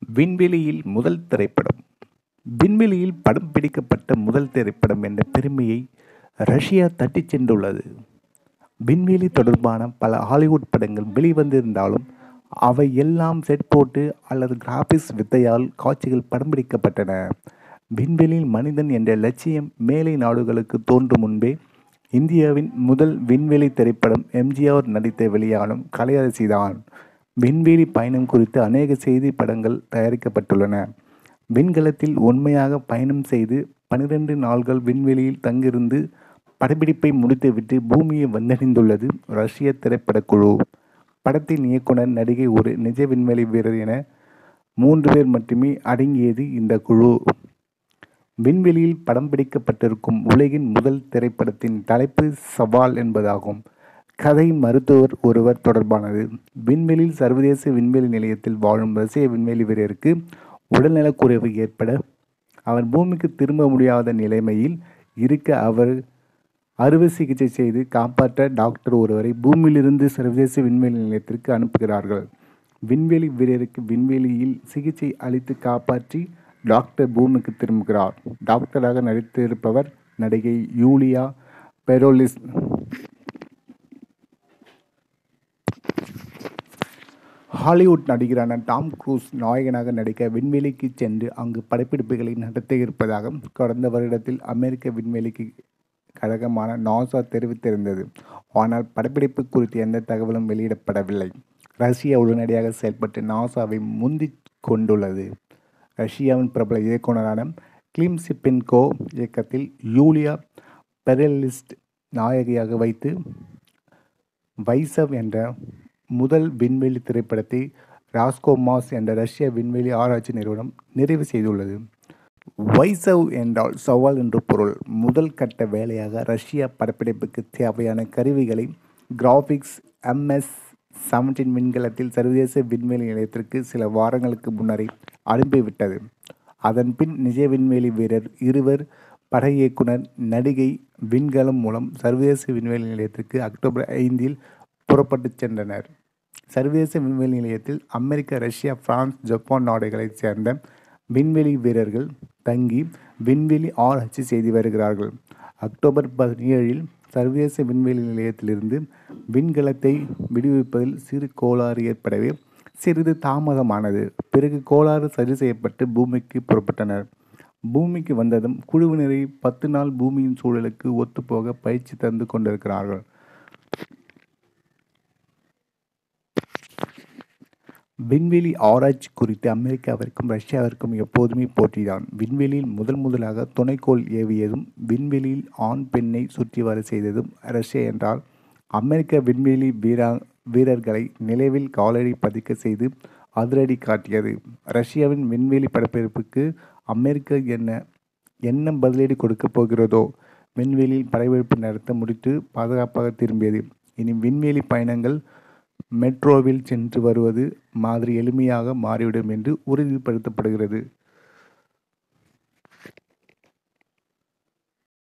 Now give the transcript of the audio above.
விண்வெளியில் முதல் திரைப்படம் விண்வெளியில் படம் பிடிக்கப்பட்ட முதல் திரைப்படம் என்ற பெருமையை ரஷ்யா தட்டிச் சென்றுள்ளது விண்வெளி தொடர்பான பல ஹாலிவுட் படங்கள் வெளிவந்திருந்தாலும் அவை எல்லாம் செட் போட்டு அல்லது கிராபிக்ஸ் வித்தையால் காட்சிகள் படம் பிடிக்கப்பட்டன விண்வெளியில் மனிதன் என்ற லட்சியம் மேலை நாடுகளுக்கு தோன்றும் முன்பே இந்தியாவின் முதல் விண்வெளி திரைப்படம் எம்ஜிஆர் நடித்த வெளியானும் கலையரசிதான் விண்வெளி பயணம் குறித்து அநேக செய்தி படங்கள் தயாரிக்கப்பட்டுள்ளன விண்கலத்தில் உண்மையாக பயணம் செய்து பனிரெண்டு நாள்கள் விண்வெளியில் தங்கியிருந்து படப்பிடிப்பை முடித்துவிட்டு பூமியை வந்தடைந்துள்ளது ரஷ்ய திரைப்படக் குழு படத்தின் இயக்குனர் நடிகை ஒரு நிஜ விண்வெளி வீரர் என மூன்று பேர் மட்டுமே அடங்கியது இந்த குழு விண்வெளியில் படம் பிடிக்கப்பட்டிருக்கும் உலகின் முதல் திரைப்படத்தின் தலைப்பு சவால் என்பதாகும் கதை மருத்துவர் ஒருவர் தொடர்பானது விண்வெளியில் சர்வதேச விண்வெளி நிலையத்தில் வாழும் ரஷ்ய விண்வெளி வீரருக்கு உடல்நலக்குறைவு ஏற்பட அவர் பூமிக்கு திரும்ப முடியாத நிலைமையில் இருக்க அவர் அறுவை சிகிச்சை செய்து காப்பாற்ற டாக்டர் ஒருவரை பூமியிலிருந்து சர்வதேச விண்வெளி நிலையத்திற்கு அனுப்புகிறார்கள் விண்வெளி வீரருக்கு விண்வெளியில் சிகிச்சை அளித்து காப்பாற்றி டாக்டர் பூமிக்கு திரும்புகிறார் டாக்டராக நடித்திருப்பவர் நடிகை யூலியா பெரோலிஸ் ஹாலிவுட் நடிகரான டாம் க்ரூஸ் நாயகனாக நடிக்க விண்வெளிக்கு சென்று அங்கு படப்பிடிப்புகளை நடத்த இருப்பதாக கடந்த வருடத்தில் அமெரிக்க விண்வெளிக்கு கழகமான நாசா தெரிவித்திருந்தது ஆனால் படப்பிடிப்பு குறித்து எந்த தகவலும் வெளியிடப்படவில்லை ரஷ்யா உடனடியாக செயல்பட்டு நாசாவை முந்திக் கொண்டுள்ளது ரஷ்யாவின் பிரபல இயக்குனரான கிளிம் சிப்பின்கோ இயக்கத்தில் யூலியா பெரலிஸ்ட் நாயகியாக வைத்து வைசவ் என்ற முதல் விண்வெளி திரைப்படத்தை ராஸ்கோமாஸ் என்ற ரஷ்ய விண்வெளி ஆராய்ச்சி நிறுவனம் நிறைவு செய்துள்ளது வைசவ் என்றால் சவால் என்று பொருள் முதல் கட்ட வேலையாக ரஷ்யா படப்பிடிப்புக்கு தேவையான கருவிகளை கிராஃபிக்ஸ் எம்எஸ் செவன்டீன் விண்கலத்தில் சர்வதேச விண்வெளி நிலையத்திற்கு சில வாரங்களுக்கு முன்னரே அனுப்பிவிட்டது அதன் பின் நிஜ விண்வெளி வீரர் இருவர் பட இயக்குனர் நடிகை விண்கலம் மூலம் சர்வதேச விண்வெளி நிலையத்திற்கு அக்டோபர் ஐந்தில் புறப்பட்டுச் சென்றனர் சர்வதேச விண்வெளி நிலையத்தில் அமெரிக்கா ரஷ்யா பிரான்ஸ் ஜப்பான் நாடுகளைச் சேர்ந்த விண்வெளி வீரர்கள் தங்கி விண்வெளி ஆராய்ச்சி செய்து வருகிறார்கள் அக்டோபர் பதினேழில் சர்வதேச விண்வெளி நிலையத்திலிருந்து விண்கலத்தை விடுவிப்பதில் சிறு கோளாறு ஏற்படவே சிறிது தாமதமானது பிறகு கோளாறு சரி செய்யப்பட்டு பூமிக்கு புறப்பட்டனர் பூமிக்கு வந்ததும் குழுவினரை பத்து நாள் பூமியின் சூழலுக்கு ஒத்துப்போக பயிற்சி தந்து கொண்டிருக்கிறார்கள் விண்வெளி ஆராய்ச்சி குறித்து அமெரிக்காவிற்கும் ரஷ்யாவிற்கும் எப்போதுமே போட்டிதான் விண்வெளியில் முதல் முதலாக துணைக்கோள் ஏவியதும் விண்வெளியில் ஆண் பெண்ணை சுற்றி வர செய்ததும் ரஷ்யா என்றால் அமெரிக்க விண்வெளி வீரா வீரர்களை நிலவில் காலடி பதிக்க செய்து அதிரடி காட்டியது ரஷ்யாவின் விண்வெளி படப்பிடிப்புக்கு அமெரிக்கா என்ன என்ன பதிலடி கொடுக்கப் போகிறதோ விண்வெளியில் படப்பிடிப்பு நடத்த முடித்து பாதுகாப்பாக திரும்பியது இனி விண்வெளி பயணங்கள் மெட்ரோவில் சென்று வருவது மாதிரி எளிமையாக மாறிவிடும் என்று உறுதிப்படுத்தப்படுகிறது